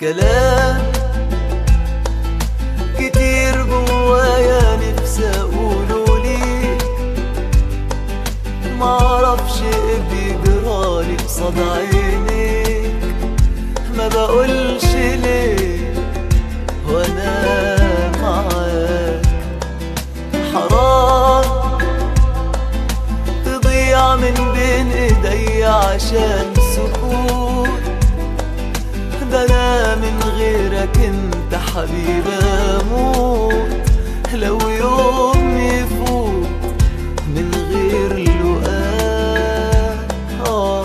كلام كتير جوايا نفسي اقوله ليك معرفش ايه بيجرالي قصاد عينيك ما بقولش ليه وانا معاك حرام تضيع من بين ايدي عشان سكوت ده انا من غيرك انت حبيبي اموت لو يوم يفوت من غير لقاء آه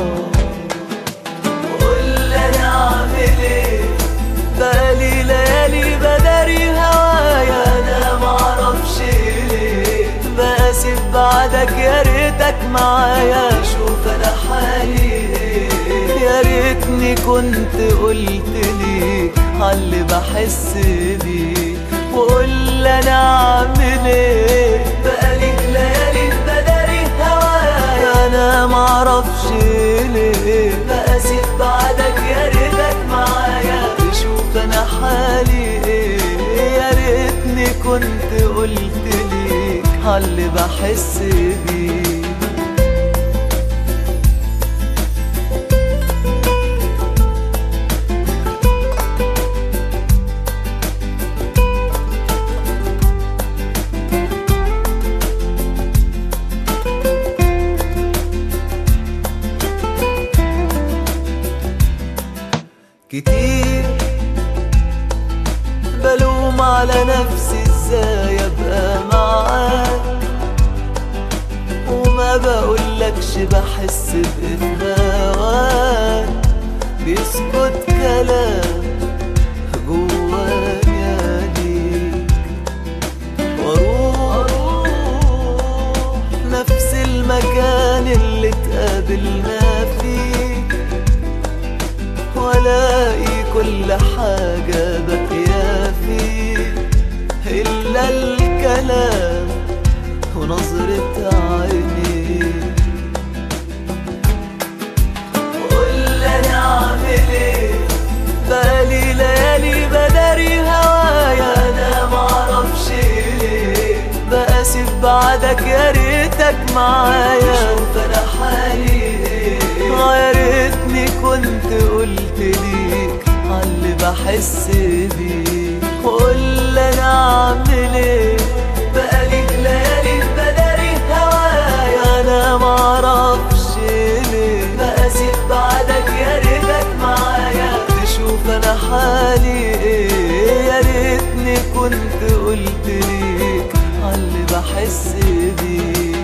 قول انا اعمل ايه بقالي ليالي بداري هوايا انا معرفش ليه باسف بعدك يا ريتك معايا شوف انا حالي ايه يا ريتني كنت قلت لي عاللي بحس بيه وقول انا اعمل ايه بقالي ليالي بداري هوايا انا معرفش ليه باسف بعدك يا ريتك معايا تشوف انا حالي ايه يا ريتني كنت قلت لي عاللي بحس بيه كتير بلوم على نفسي ازاي ابقى معاك وما بقولكش بحس بإفهاك بيسكت كلام جوايا ليك واروح نفس المكان اللي اتقابلنا فيه والاقي كل حاجة باقية فيه إلا الكلام ونظرة عينيك قول انا اعمل ايه بقالي ليالي بداري هوايا انا معرفش ليه باسف بعدك يا ريتك معايا شوف انا حالي ايه يا ريتني كنت قلت ليك عاللي بحس بيه وقول انا اعمل ايه بقالي ليالي بداري هوايا انا معرفش ليه باسف بعدك يا ريتك معايا تشوف انا حالي ايه يا ريتني كنت قلت ليك عاللي بحس بيه